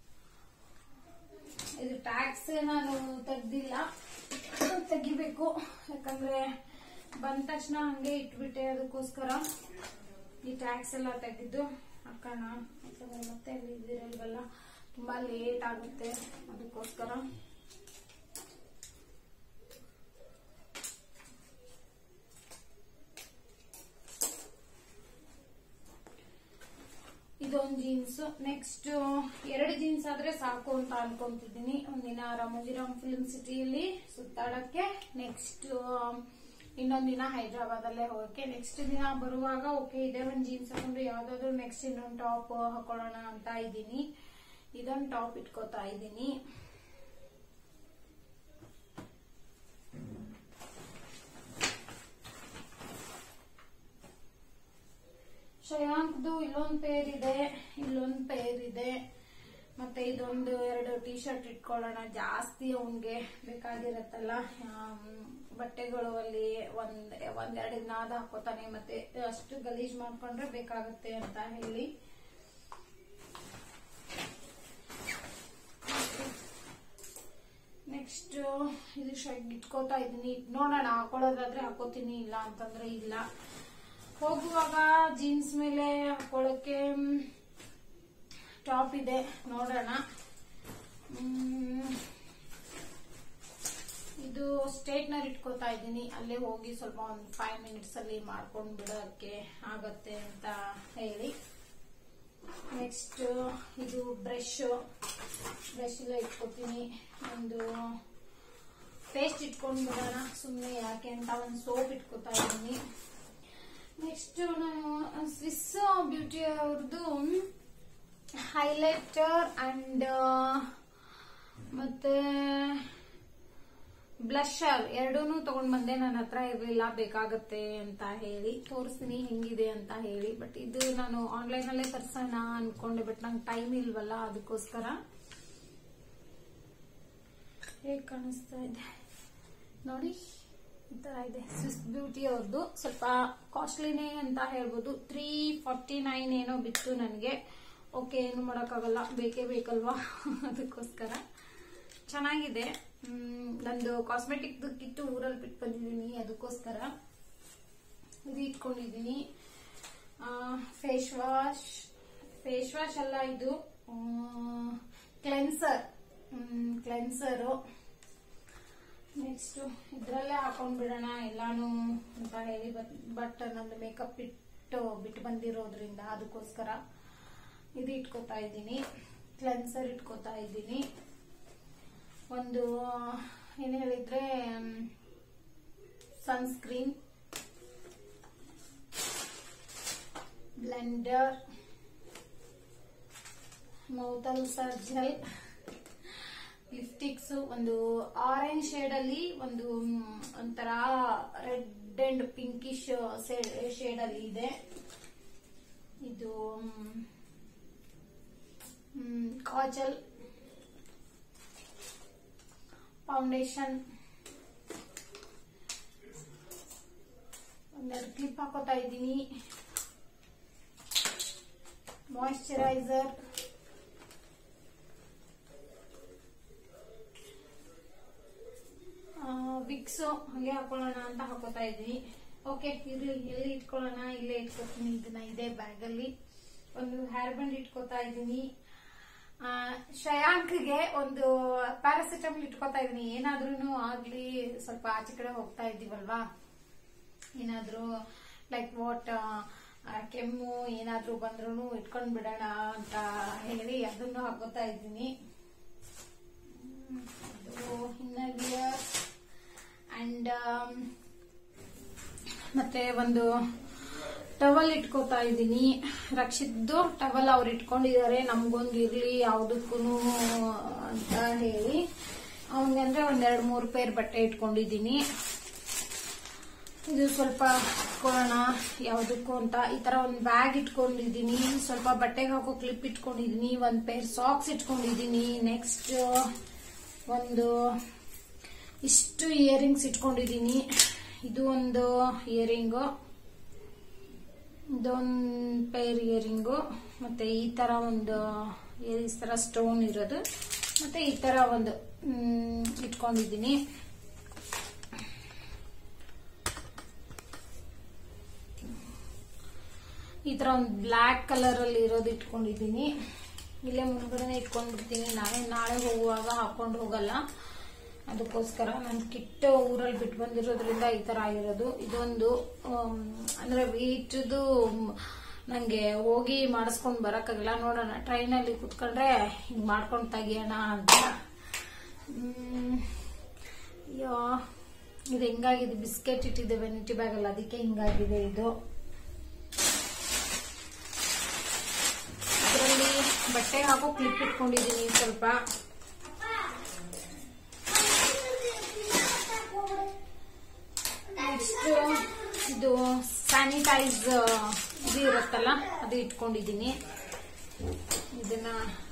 ಇದು ಟ್ಯಾಕ್ಸ್ ನಾನು ತೆಗ್ದಿಲ್ಲ ತೆಗಿಬೇಕು ಯಾಕಂದ್ರೆ ಬಂದ ತಕ್ಷಣ ಹಂಗೆ ಇಟ್ಬಿಟ್ಟೆ ಅದಕ್ಕೋಸ್ಕರ ಈ ಟ್ಯಾಕ್ಸ್ ಎಲ್ಲ ತೆಗೆದು ಹಾಕೋಣ ಯಾಕಂದ್ರೆ ಮತ್ತೆ ಅಲ್ಲಿ ಇದಿರಲ್ವಲ್ಲ ತುಂಬಾ ಲೇಟ್ ಆಗುತ್ತೆ ಅದಕ್ಕೋಸ್ಕರ ಇದೊಂದು ಜೀನ್ಸ್ ನೆಕ್ಸ್ಟ್ ಎರಡು ಜೀನ್ಸ್ ಆದ್ರೆ ಸಾಕು ಅಂತ ಅನ್ಕೊಂತಿದ್ದೀನಿ ಒಂದಿನ ರಾಮೋಜಿರಾಮ್ ಫಿಲ್ಮ್ ಸಿಟಿಯಲ್ಲಿ ಸುತ್ತಾಡಕ್ಕೆ ನೆಕ್ಸ್ಟ್ ಇನ್ನೊಂದ್ ದಿನ ಹೈದ್ರಾಬಾದ್ ಅಲ್ಲೇ ಹೋಗಕ್ಕೆ ನೆಕ್ಸ್ಟ್ ದಿನ ಬರುವಾಗ ಓಕೆ ಇದೇ ಒಂದ್ ಜೀನ್ಸ್ ಹಾಕೊಂಡು ಯಾವ್ದಾದ್ರು ನೆಕ್ಸ್ಟ್ ಇನ್ನೊಂದು ಟಾಪ್ ಹಾಕೊಳ್ಳೋಣ ಅಂತ ಇದ್ದೀನಿ ಇದೊಂದು ಟಾಪ್ ಇಟ್ಕೋತಾ ಇದ್ದೀನಿ ಶ್ರೇಯಾಂಕ್ದು ಇಲ್ಲೊಂದ್ ಪೇರ್ ಇದೆ ಇಲ್ಲೊಂದ್ ಪೇರ್ ಇದೆ ಮತ್ತೆ ಇದೊಂದು ಎರಡು ಟಿ ಶರ್ಟ್ ಇಟ್ಕೊಳ್ಳೋಣ ಜಾಸ್ತಿ ಅವನ್ಗೆ ಬೇಕಾಗಿರತ್ತಲ್ಲ ಆಮ್, ಬಟ್ಟೆಗಳು ಅಲ್ಲಿ ಒಂದ್ ಒಂದೆರಡು ನಾದ ಹಾಕೋತಾನೆ ಮತ್ತೆ ಅಷ್ಟು ಗಲೀಜ್ ಮಾಡ್ಕೊಂಡ್ರೆ ಬೇಕಾಗುತ್ತೆ ಅಂತ ಹೇಳಿ ನೆಕ್ಸ್ಟ್ ಇದು ಶರ್ಟ್ ಇಟ್ಕೋತಾ ಇದೀನಿ ನೋಡೋಣ ಹಾಕೊಳ್ಳೋದಾದ್ರೆ ಹಾಕೋತೀನಿ ಇಲ್ಲ ಅಂತಂದ್ರೆ ಇಲ್ಲ ಹೋಗುವಾಗ ಜೀನ್ಸ್ ಮೇಲೆ ಹಾಕೊಳ್ಳೋಕೆ ಟಾಪ್ ಇದೆ ನೋಡೋಣ ಮ್, ಇದು ಸ್ಟ್ರೇಟ್ನರ್ ಇಟ್ಕೋತಾ ಇದ್ದೀನಿ ಅಲ್ಲೇ ಹೋಗಿ ಸ್ವಲ್ಪ ಒಂದು ಫೈವ್ ಮಿನಿಟ್ಸ್ ಅಲ್ಲಿ ಮಾಡ್ಕೊಂಡು ಬಿಡೋಕ್ಕೆ ಆಗತ್ತೆ ಅಂತ ಹೇಳಿ ನೆಕ್ಸ್ಟ್ ಇದು ಬ್ರಷ್ ಬ್ರಷ್ ಎಲ್ಲ ಇಟ್ಕೋತೀನಿ ಒಂದು ಪೇಸ್ಟ್ ಇಟ್ಕೊಂಡು ಬಿಡೋಣ ಸುಮ್ಮನೆ ಯಾಕೆ ಅಂತ ಒಂದು ಸೋಪ್ ಇಟ್ಕೋತಾ ಇದ್ದೀನಿ ನೆಕ್ಸ್ಟ್ ನಾನು ಸ್ವಿಸ್ ಬ್ಯೂಟಿ ಅವ್ರದ್ದು ಹೈಲೈಟರ್ ಅಂಡ್ ಮತ್ತೆ ಬ್ಲಷರ್ ಎರಡೂ ತಗೊಂಡ್ ಬಂದೆ ನನ್ನ ಹತ್ರ ಇರಲಿಲ್ಲ ಬೇಕಾಗತ್ತೆ ಅಂತ ಹೇಳಿ ತೋರಿಸ್ತೀನಿ ಹೆಂಗಿದೆ ಅಂತ ಹೇಳಿ ಬಟ್ ಇದು ನಾನು ಆನ್ಲೈನ್ ಅಲ್ಲೇ ತರ್ಸೋಣ ಅನ್ಕೊಂಡೆ ಬಟ್ ನಂಗೆ ಟೈಮ್ ಇಲ್ವಲ್ಲ ಅದಕ್ಕೋಸ್ಕರ ಹೇಗ್ ಕಾಣಿಸ್ತಾ ಇದೆ ನೋಡಿ ಈ ತರ ಇದೆ ಸ್ವಿಸ್ ಬ್ಯೂಟಿ ಅವ್ರದ್ದು ಸ್ವಲ್ಪ ಕಾಸ್ಟ್ಲಿನೇ ಅಂತ ಹೇಳ್ಬೋದು ತ್ರೀ ಫಾರ್ಟಿ ನೈನ್ ಏನೋ ಬಿತ್ತು ನನಗೆ ಓಕೆ ಏನು ಮಾಡೋಕ್ಕಾಗಲ್ಲ ಬೇಕೇ ಬೇಕಲ್ವಾ ಅದಕ್ಕೋಸ್ಕರ ಚೆನ್ನಾಗಿದೆ ಮ್, ನಂದು ಕಾಸ್ಮೆಟಿಕ್ ಕಿತ್ತು ಊರಲ್ಲಿ ಬಿಟ್ಟು ಬಂದಿದ್ದೀನಿ ಅದಕ್ಕೋಸ್ಕರ ಇದು ಇಟ್ಕೊಂಡಿದ್ದೀನಿ ಫೇಸ್ ವಾಶ್ ಫೇಸ್ ವಾಶ್ ಅಲ್ಲ ಇದು ಕ್ಲೆನ್ಸರ್ ಕ್ಲೆನ್ಸರು ನೆಕ್ಸ್ಟ್ ಇದ್ರಲ್ಲೇ ಹಾಕೊಂಡ್ ಬಿಡೋಣ ಎಲ್ಲಾನು ಅಂತ ಹೇಳಿ ಬಟ್ ನಂದು ಮೇಕಪ್ ಇಟ್ಟು ಬಿಟ್ಟು ಬಂದಿರೋದ್ರಿಂದ ಅದಕ್ಕೋಸ್ಕರ ಇದು ಇಟ್ಕೋತಾ ಇದ್ದೀನಿ ಕ್ಲೆನ್ಸರ್ ಇಟ್ಕೋತಾ ಇದ್ದೀನಿ ಒಂದು ಏನ್ ಹೇಳಿದ್ರೆ ಸನ್ಸ್ಕ್ರೀನ್ ಬ್ಲೆಂಡರ್ ಮೌತಲ್ ಸರ್ಜಲ್ ಲಿಪ್ಸ್ಟಿಕ್ಸ್ ಒಂದು ಆರೆಂಜ್ ಶೇಡ್ ಅಲ್ಲಿ ಒಂದು ಮ್, ಒಂಥರ ರೆಡ್ ಅಂಡ್ ಪಿಂಕಿಶ್ ಶೇಡ್ ಅಲ್ಲಿ ಇದೆ ಇದು ಮ್, ಮ್, ಕಾಜಲ್ ಫೌಂಡೇಶನ್ ಒಂದೆರಡು ಕ್ಲಿಪ್ ಹಾಕೋತಾ ಇದ್ದೀನಿ ಮಾಯಿಶ್ಚರೈಸರ್ ವಿಕ್ಸ್ ಹಂಗೆ ಹಾಕೊಳ್ಳೋಣ ಅಂತ ಹಾಕೋತಾ ಇದ್ದೀನಿ ಓಕೆ ಇರ್ಲಿ ಎಲ್ಲಿ ಇಟ್ಕೊಳ್ಳೋಣ ಇಲ್ಲೇ ಇಟ್ಕೋತೀನಿ ಇದನ್ನ ಇದೇ ಬ್ಯಾಗ್ ಅಲ್ಲಿ ಒಂದು ಹೇರ್ ಬ್ಯಾಂಡ್ ಇಟ್ಕೋತಾ ಇದ್ದೀನಿ ಆ, ಶ್ರೇಯಾಂಕ್ಗೆ ಒಂದು ಪ್ಯಾರಾಸಿಟಮಲ್ ಇಟ್ಕೋತಾ ಇದೀನಿ ಏನಾದ್ರೂ ಆಗ್ಲಿ ಸ್ವಲ್ಪ ಆಚೆ ಕಡೆ ಹೋಗ್ತಾ ಇದ್ದೀವಲ್ವಾ ಏನಾದ್ರೂ ಲೈಕ್ ವಾಟ್ ಕೆಮ್ಮು ಏನಾದ್ರೂ ಬಂದ್ರು ಇಟ್ಕೊಂಡ್ ಬಿಡೋಣ ಅಂತ ಹೇಳಿ ಅದನ್ನು ಹಾಕೋತಾ ಇದ್ದೀನಿ ಹ್ಮ್, ಅದು ಇನ್ನರ್ ವಿಯರ್ ಅಂಡ್ ಮತ್ತೆ ಒಂದು ಟವಲ್ ಇಟ್ಕೋತಾ ಇದ್ದೀನಿ ರಕ್ಷಿದ್ದು ಟವಲ್ ಅವ್ರು ಇಟ್ಕೊಂಡಿದ್ದಾರೆ ನಮ್ಗೊಂದು ಇರ್ಲಿ ಯಾವ್ದಕ್ಕೂ ಅಂತ ಹೇಳಿ ಅವನಿಗಂದ್ರೆ ಒಂದೆರಡು ಮೂರು ಪೇರ್ ಬಟ್ಟೆ ಇಟ್ಕೊಂಡಿದ್ದೀನಿ ಇದು ಸ್ವಲ್ಪ ಇಟ್ಕೊಳ್ಳೋಣ ಯಾವ್ದಕ್ಕೂ ಅಂತ ಈ ತರ ಒಂದು ಬ್ಯಾಗ್ ಇಟ್ಕೊಂಡಿದ್ದೀನಿ ಸ್ವಲ್ಪ ಬಟ್ಟೆಗೆ ಹಾಕೋ ಕ್ಲಿಪ್ ಇಟ್ಕೊಂಡಿದ್ದೀನಿ ಒಂದ್ ಪೇರ್ ಸಾಕ್ಸ್ ಇಟ್ಕೊಂಡಿದ್ದೀನಿ ನೆಕ್ಸ್ಟ್ ಒಂದು ಇಷ್ಟು ಇಯರಿಂಗ್ಸ್ ಇಟ್ಕೊಂಡಿದ್ದೀನಿ ಇದು ಒಂದು ಇಯರಿಂಗು ಇದೊಂದು ಪೇರ್ ಇಯರಿಂಗು ಮತ್ತೆ ಈ ತರ ಒಂದು ಈ ತರ ಸ್ಟೋನ್ ಇರೋದು ಮತ್ತೆ ಈ ತರ ಒಂದು ಮ್, ಇಟ್ಕೊಂಡಿದ್ದೀನಿ ಈ ತರ ಒಂದು ಬ್ಲ್ಯಾಕ್ ಕಲರ್ ಅಲ್ಲಿ ಇರೋದು ಇಟ್ಕೊಂಡಿದ್ದೀನಿ ಇಲ್ಲೇ ಮುಂದ್ಗಡೆನೆ ಇಟ್ಕೊಂಡ್ಬಿಡ್ತೀನಿ ನಾಳೆ ನಾಳೆ ಹೋಗುವಾಗ ಹಾಕೊಂಡು ಹೋಗಲ್ಲ ಅದಕ್ಕೋಸ್ಕರ ನಾನು ಕಿಟ್ಟ ಊರಲ್ಲಿ ಬಿಟ್ಟು ಬಂದಿರೋದ್ರಿಂದ ಈ ತರ ಆಗಿರೋದು ಇದೊಂದು ಆಮ್, ಅಂದ್ರೆ ವೀಟದು ನಂಗೆ ಹೋಗಿ ಮಾಡಿಸ್ಕೊಂಡ್ ಬರಕ್ಕಾಗಲ್ಲ ನೋಡೋಣ ಟ್ರೈನಲ್ಲಿ ಕುತ್ಕೊಂಡ್ರೆ ಹಿಂಗ್ ಮಾಡ್ಕೊಂಡ್ ತೆಗಿಯೋಣ ಅಂತ ಹ್ಮ್, ಅಯ್ಯೋ ಇದು ಹೆಂಗಾಗಿದೆ ಬಿಸ್ಕೆಟ್ ಇಟ್ಟಿದೆ ವೆನಿಟಿ ಬ್ಯಾಗ್ ಅಲ್ಲಿ ಅದಕ್ಕೆ ಹಿಂಗಾಗಿದೆ ಇದು ಇದರಲ್ಲಿ ಬಟ್ಟೆ ಹಾಕೋ ಕ್ಲಿಪ್ ಇಟ್ಕೊಂಡಿದ್ದೀನಿ ಸ್ವಲ್ಪ ನೆಕ್ಸ್ಟ್ ಇದು ಸ್ಯಾನಿಟೈಸ್ ಇದು ಇರುತ್ತಲ್ಲ ಅದು ಇಟ್ಕೊಂಡಿದ್ದೀನಿ ಇದನ್ನ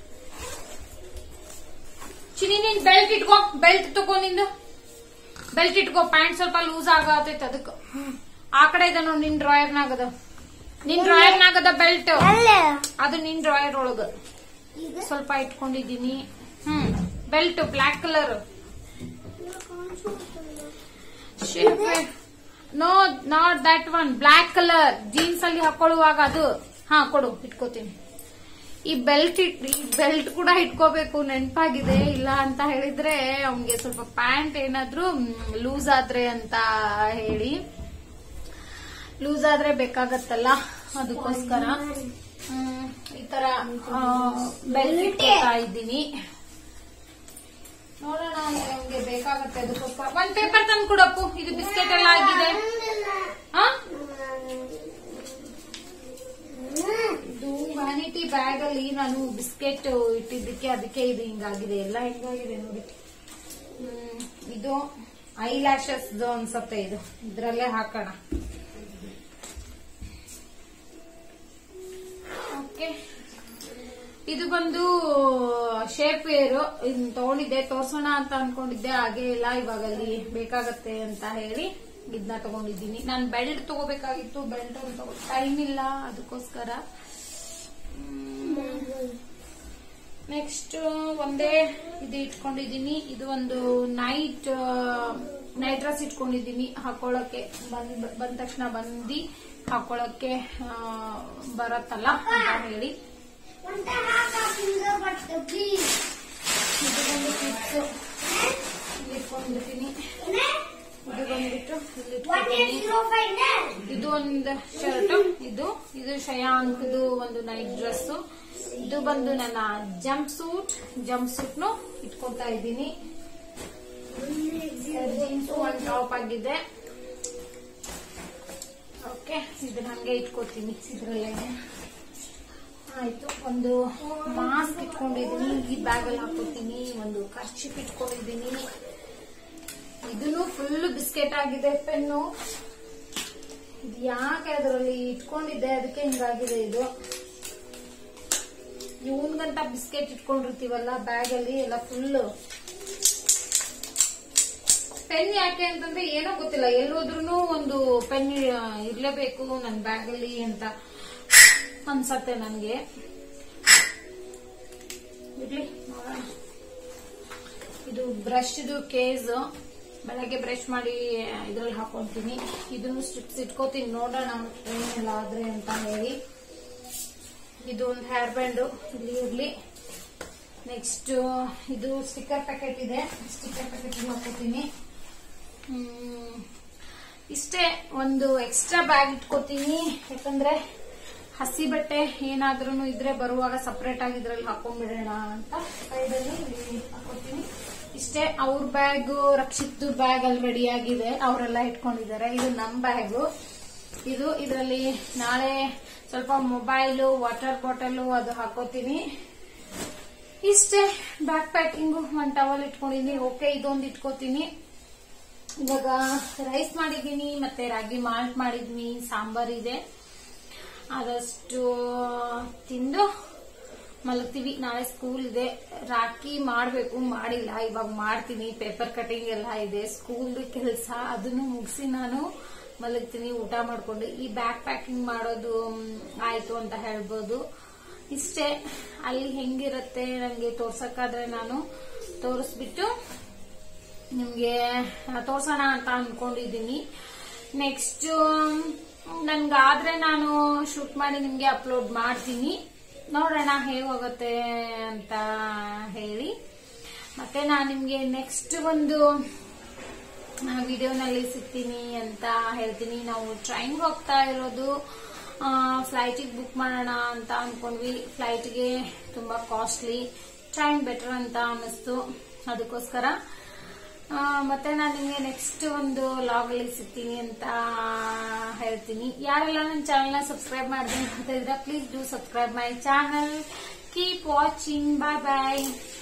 ಚಿನಿ ನೀನ್ ಬೆಲ್ಟ್ ಇಟ್ಕೋ ಬೆಲ್ಟ್ ತಗೋ ನಿಂದು ಬೆಲ್ಟ್ ಇಟ್ಕೋ ಪ್ಯಾಂಟ್ ಸ್ವಲ್ಪ ಲೂಸ್ ಆಗತೈತೆ ಅದಕ್ಕೆ ಆ ಕಡೆ ಇದೆ ನೋಡಿ ನಿನ್ ಡ್ರಾಯರ್ನಾಗದ ನಿನ್ ಡ್ರಾಯರ್ನಾಗದ ಬೆಲ್ಟ್ ಅದು ನಿನ್ ಡ್ರಾಯರ್ ಒಳಗ ಸ್ವಲ್ಪ ಇಟ್ಕೊಂಡಿದ್ದೀನಿ ಹ್ಮ್ belt black colour no not that one black colour jeans ಅಲ್ಲಿ ಹಾಕೊಳ್ಳುವಾಗ ಅದು ಹಾ ಕೊಡು ಇಟ್ಕೋತೀನಿ ಈ ಬೆಲ್ಟ್ ಈ ಬೆಲ್ಟ್ ಕೂಡ ಇಟ್ಕೋಬೇಕು ನೆನಪಾಗಿದೆ ಇಲ್ಲ ಅಂತ ಹೇಳಿದ್ರೆ ಅವ್ನಿಗೆ ಸ್ವಲ್ಪ ಪ್ಯಾಂಟ್ ಏನಾದ್ರೂ ಲೂಸ್ ಆದ್ರೆ ಅಂತ ಹೇಳಿ ಲೂಸ್ ಆದ್ರೆ ಬೇಕಾಗತ್ತಲ್ಲ ಅದಕ್ಕೋಸ್ಕರ ಹ್ಮ್, ಈ ತರ ಬೆಲ್ಟ್ ಇಟ್ಕೋತಾ ಇದ್ದೀನಿ ನೋಡೋಣ ನಮ್ಗೆ ಬೇಕಾಗತ್ತೆ ಅದಕ್ಕೋಸ್ಕರ ಒಂದ್ ಪೇಪರ್ ತಂದು ಕೊಡಪ್ಪು ಇದು ಬಿಸ್ಕೆಟ್ ಎಲ್ಲ ಆಗಿದೆ ಆ? ಇದು ವ್ಯಾನಿಟಿ ಬ್ಯಾಗ್ ಅಲ್ಲಿ ನಾನು ಬಿಸ್ಕೆಟ್ ಇಟ್ಟಿದ್ದಕ್ಕೆ ಅದಕ್ಕೆ ಇದು ಹಿಂಗಾಗಿದೆ ಎಲ್ಲ ಹಿಂಗಾಗಿದೆ ನೋಡಿ ಹ್ಮ್, ಇದು ಐ ಲ್ಯಾಶಸ್ ಅನ್ಸತ್ತೆ ಇದು ಇದ್ರಲ್ಲೇ ಹಾಕೋಣ ಓಕೆ ಇದು ಬಂದು ಶೇಪ್ ವೇರ್ ಇದನ್ನ ತಗೊಂಡಿದ್ದೆ ತೋರ್ಸೋಣ ಅಂತ ಅನ್ಕೊಂಡಿದ್ದೆ ಹಾಗೆ ಇಲ್ಲ ಇವಾಗ ಅಲ್ಲಿ ಬೇಕಾಗತ್ತೆ ಅಂತ ಹೇಳಿ ಇದನ್ನ ತಗೊಂಡಿದ್ದೀನಿ ನಾನು ಬೆಲ್ಟ್ ತಗೋಬೇಕಾಗಿತ್ತು ಬೆಲ್ಟ್ ತಗೋ ಟೈಮ್ ಇಲ್ಲ ಅದಕ್ಕೋಸ್ಕರ ನೆಕ್ಸ್ಟ್ ಒಂದೇ ಇದು ಇಟ್ಕೊಂಡಿದ್ದೀನಿ ಇದು ಒಂದು ನೈಟ್ ನೈಟ್ ಡ್ರೆಸ್ ಇಟ್ಕೊಂಡಿದ್ದೀನಿ ಹಾಕೊಳ್ಳಕ್ಕೆ ಬಂದ್ ಬಂದ ತಕ್ಷಣ ಬಂದು ಹಾಕೊಳ್ಳಕ್ಕೆ ಆ, ಬರತ್ತಲ್ಲ ಅಂತ ಹೇಳಿ ಇದು ಬಂದು ಕ್ಲಿಪ್ಸ್ ಇಲ್ಲಿ ಇಟ್ಕೊಂಡಿರ್ತೀನಿ ಇದು ಬಂದ್ಬಿಟ್ಟು ಇಲ್ಲಿ ಇಟ್ಕೊಂಡಿದ್ದೀನಿ ಇದು ಒಂದು ಶರ್ಟ್ ಇದು ಇದು ಶಯಾಂಕ್ದು ಒಂದು ನೈಟ್ ಡ್ರೆಸ್ ಇದು ಬಂದು ನನ್ನ ಜಂಪ್ ಸೂಟ್ ಜಂಪ್ ಸೂಟ್ ನು ಇಟ್ಕೊತಾ ಇದ್ದೀನಿ ಜೀನ್ಸ್ ಒಂದು ಟಾಪ್ ಆಗಿದೆ ಓಕೆ ಇದನ್ನ ಹಂಗೆ ಇಟ್ಕೋತೀನಿ ಇದ್ರಲ್ಲೇ ಆಯ್ತು ಒಂದು ಮಾಸ್ಕ್ ಇಟ್ಕೊಂಡಿದ್ದೀನಿ ಈ ಬ್ಯಾಗ್ ಅಲ್ಲಿ ಹಾಕೋತೀನಿ ಒಂದು ಕರ್ಚಿಪ್ ಇಟ್ಕೊಂಡಿದ್ದೀನಿ ಇದನ್ನು ಫುಲ್ ಬಿಸ್ಕೆಟ್ ಆಗಿದೆ ಪೆನ್ನು ಇದು ಯಾಕೆ ಅದರಲ್ಲಿ ಇಟ್ಕೊಂಡಿದ್ದೆ ಅದಕ್ಕೆ ಹಿಂಗಾಗಿದೆ ಇದು ಇವನ್ಗಂತ ಬಿಸ್ಕೆಟ್ ಇಟ್ಕೊಂಡಿರ್ತೀವಲ್ಲ ಬ್ಯಾಗ್ ಅಲ್ಲಿ ಎಲ್ಲ ಫುಲ್ ಪೆನ್ ಯಾಕೆ ಅಂತಂದ್ರೆ ಏನೋ ಗೊತ್ತಿಲ್ಲ ಎಲ್ಲೋದ್ರೂ ಒಂದು ಪೆನ್ ಇರ್ಲೇಬೇಕು ನನ್ನ ಬ್ಯಾಗ್ ಅಲ್ಲಿ ಅಂತ ಅನ್ಸತ್ತೆ ನನ್ಗೆ ಇರ್ಲಿ ನೋಡೋಣ ಇದು ಬ್ರಷ್ ಇದು ಕೇಸ್ ಬೆಳಗ್ಗೆ ಬ್ರಷ್ ಮಾಡಿ ಇದ್ರಲ್ಲಿ ಹಾಕೊಂತೀನಿ ಇದನ್ನು ಸ್ಟ್ರಿಪ್ಸ್ ಇಟ್ಕೋತೀನಿ ನೋಡೋಣ ಏನೆಲ್ಲ ಆದ್ರೆ ಅಂತ ಹೇಳಿ ಇದು ಒಂದು ಹೇರ್ ಬ್ಯಾಂಡ್ ಇಲ್ಲಿ ಇರ್ಲಿ ನೆಕ್ಸ್ಟ್ ಇದು ಸ್ಟಿಕ್ಕರ್ ಪ್ಯಾಕೆಟ್ ಇದೆ ಸ್ಟಿಕ್ಕರ್ ಪ್ಯಾಕೆಟ್ ಹಾಕೋತೀನಿ ಹ್ಮ್, ಇಷ್ಟೇ ಒಂದು ಎಕ್ಸ್ಟ್ರಾ ಬ್ಯಾಗ್ ಇಟ್ಕೋತೀನಿ ಯಾಕಂದ್ರೆ ಹಸಿ ಬಟ್ಟೆ ಏನಾದ್ರೂ ಇದ್ರೆ ಬರುವಾಗ ಸಪರೇಟ್ ಆಗಿ ಇದ್ರಲ್ಲಿ ಹಾಕೊಂಡ್ಬಿಡೋಣ ಅಂತ ಸೈಡಲ್ಲಿ ಇಲ್ಲಿ ಹಾಕೋತೀನಿ ಇಷ್ಟೇ ಅವ್ರ ಬ್ಯಾಗ್ ರಕ್ಷಿತ್ ಬ್ಯಾಗ್ ಅಲ್ಲಿ ರೆಡಿ ಆಗಿದೆ ಅವರೆಲ್ಲ ಇಟ್ಕೊಂಡಿದ್ದಾರೆ ಇದು ನಮ್ ಬ್ಯಾಗು ಇದು ಇದರಲ್ಲಿ ನಾಳೆ ಸ್ವಲ್ಪ ಮೊಬೈಲು ವಾಟರ್ ಬಾಟಲ್ ಅದು ಹಾಕೋತೀನಿ ಇಷ್ಟೇ ಬ್ಯಾಕ್ ಪ್ಯಾಕಿಂಗು ಒನ್ ಟವಲ್ ಇಟ್ಕೊಂಡಿದ್ದೀನಿ ಓಕೆ ಇದೊಂದು ಇಟ್ಕೋತೀನಿ ಇವಾಗ ರೈಸ್ ಮಾಡಿದ್ದೀನಿ ಮತ್ತೆ ರಾಗಿ ಮಾಲ್ಟ್ ಮಾಡಿದ್ನಿ ಸಾಂಬಾರ್ ಇದೆ ಆದಷ್ಟು ತಿಂದು ಮಲಗ್ತೀವಿ ನಾಳೆ ಸ್ಕೂಲ್ ಇದೆ ರಾಖಿ ಮಾಡಬೇಕು ಮಾಡಿಲ್ಲ ಇವಾಗ ಮಾಡ್ತೀನಿ ಪೇಪರ್ ಕಟಿಂಗ್ ಎಲ್ಲ ಇದೆ ಸ್ಕೂಲ್ ಕೆಲಸ ಅದನ್ನು ಮುಗಿಸಿ ನಾನು ಮಲಗ್ತೀನಿ ಊಟ ಮಾಡ್ಕೊಂಡು ಈ ಬ್ಯಾಗ್ ಪ್ಯಾಕಿಂಗ್ ಮಾಡೋದು ಮ್, ಆಯ್ತು ಅಂತ ಹೇಳ್ಬೋದು ಇಷ್ಟೇ ಅಲ್ಲಿ ಹೆಂಗಿರತ್ತೆ ನನಗೆ ತೋರ್ಸಕ್ಕಾದ್ರೆ ನಾನು ತೋರಿಸ್ಬಿಟ್ಟು ನಿಮ್ಗೆ ತೋರ್ಸೋಣ ಅಂತ ಅನ್ಕೊಂಡಿದ್ದೀನಿ ನೆಕ್ಸ್ಟ್ ನನ್ಗಾದ್ರೆ ನಾನು ಶೂಟ್ ಮಾಡಿ ನಿಮ್ಗೆ ಅಪ್ಲೋಡ್ ಮಾಡ್ತೀನಿ ನೋಡೋಣ ಹೇಗೋಗುತ್ತೆ ಅಂತ ಹೇಳಿ ಮತ್ತೆ ನಾನು ನಿಮ್ಗೆ ನೆಕ್ಸ್ಟ್ ಒಂದು ವಿಡಿಯೋನಲ್ಲಿ ಸಿಗ್ತೀನಿ ಅಂತ ಹೇಳ್ತೀನಿ ನಾವು ಟ್ರೈನ್ ಹೋಗ್ತಾ ಇರೋದು ಫ್ಲೈಟಿಗೆ ಬುಕ್ ಮಾಡೋಣ ಅಂತ ಅನ್ಕೊಂಡ್ವಿ ಫ್ಲೈಟ್ಗೆ ತುಂಬಾ ಕಾಸ್ಟ್ಲಿ ಟ್ರೈನ್ ಬೆಟರ್ ಅಂತ ಅನ್ನಿಸ್ತು ಅದಕ್ಕೋಸ್ಕರ ಆ, ಮತ್ತೆ ನಾನು ನಿಮಗೆ ನೆಕ್ಸ್ಟ್ ಒಂದು ಲಾಗ್ ಅಲ್ಲಿ ಸಿಗ್ತೀನಿ ಅಂತ ಹೇಳ್ತೀನಿ ಯಾರೆಲ್ಲ ನನ್ನ ಚಾನಲ್ನ ಸಬ್ಸ್ಕ್ರೈಬ್ ಮಾಡಿದೆ ಅಂತ ಇದ್ರೆ please do subscribe my channel keep watching bye bye